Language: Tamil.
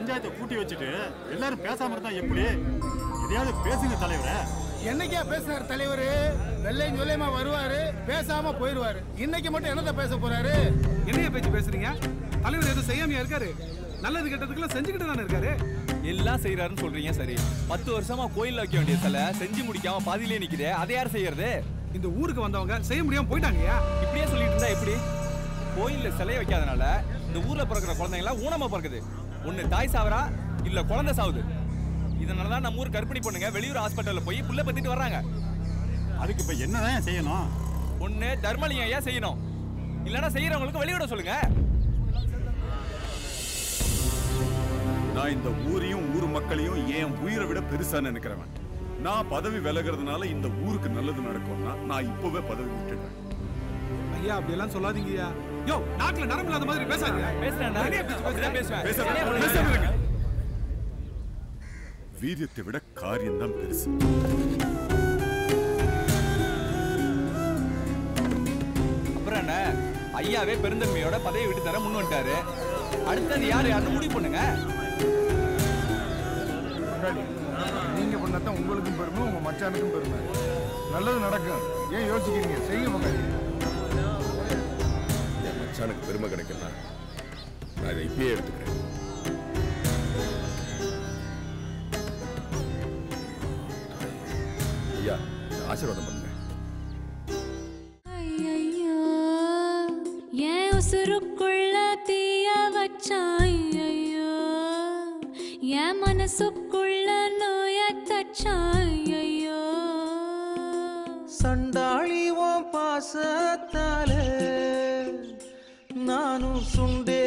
பஞ்சாயத்தை கூட்டி வச்சுட்டு எல்லாரும் பேசாம இருந்தா எப்படி எதையாவது பேசுங்க தலைவரே என்னைக்கா பேசினார் தலைவர் வெள்ளையும் சொல்லியமா வருவாரு பேசாம போயிருவாரு இன்னைக்கு மட்டும் என்னத்த பேச போறாரு என்னைய பேச்சு பேசுறீங்க தலைவர் எதுவும் செய்யாமையா இருக்காரு நல்லது கெட்டதுக்குள்ள செஞ்சுக்கிட்டு தானே இருக்காரு எல்லாம் செய்யறாருன்னு சொல்றீங்க சரி பத்து வருஷமா கோயில்ல வைக்க வேண்டிய சிலை செஞ்சு முடிக்காம பாதியிலே நிக்குதே அதை யார் செய்யறது இந்த ஊருக்கு வந்தவங்க செய்ய முடியாம போயிட்டாங்கயா இப்படியே சொல்லிட்டு இருந்தா எப்படி கோயில்ல சிலையை வைக்காதனால இந்த ஊர்ல பிறக்கிற குழந்தைங்க எல்லாம் ஊனமா பிறக்குது ஒண்ணு தாய் சாவரா இல்ல குழந்தை சாவுது இதனாலதான் நம்ம ஊர் கர்ப்பிணி பொண்ணுங்க வெளியூர் ஹாஸ்பிட்டல்ல போய் புள்ள பத்திட்டு வர்றாங்க அதுக்கு இப்ப என்னதான் செய்யணும் ஒண்ணு தர்மலிங்கம் ஐயா செய்யணும் இல்லனா செய்யறவங்களுக்கு வெளியிட சொல்லுங்க நான் இந்த ஊரையும் ஊர் மக்களையும் என் உயிரை விட பெருசா நினைக்கிறவன் நான் பதவி விலகிறதுனால இந்த ஊருக்கு நல்லது நடக்கும்னா நான் இப்பவே பதவி விட்டுடுறேன் ஐயா அப்படி எல்லாம் சொல்லாதீங்கய்யா யோ நாக்குல நரம்பு இல்லாத மாதிரி பேசாதீங்க பேசுறேன்டா. நிறைய பேச்சு அப்படிதான் பேசுறேன். பேசுவேன். பேசாம பேசாம இருங்க. வீரியத்தை விட காரியம்தான் பெருசு அப்புறம் என்ன ஐயாவே பெருந்தன்மையோட பதவி விட்டு தர முன் வந்துட்டாரு அடுத்தது யார் யாருன்னு முடிவு பண்ணுங்க பங்காளி நீங்க பண்ணத்தான் உங்களுக்கும் பெருமை உங்க மச்சானுக்கும் பெருமை நல்லது நடக்கும் ஏன் யோசிக்கிறீங்க செய்யுங்க பங்காளி என் மச்சானுக்கு பெருமை கிடைக்கும்னா நான் இதை இப்பயே எடுத்துக்கிறேன் ஐயா ஆசீர்வாதம் பண்ணுங்க ஐயையோ, என் உசுருக்குள்ள தீய வச்சான் ஐயையோ, என் மனசுக்குள்ள நோய தச்சான் ஐயையோ. சண்டாளி உன் பாசத்தால நானும் சுண்டே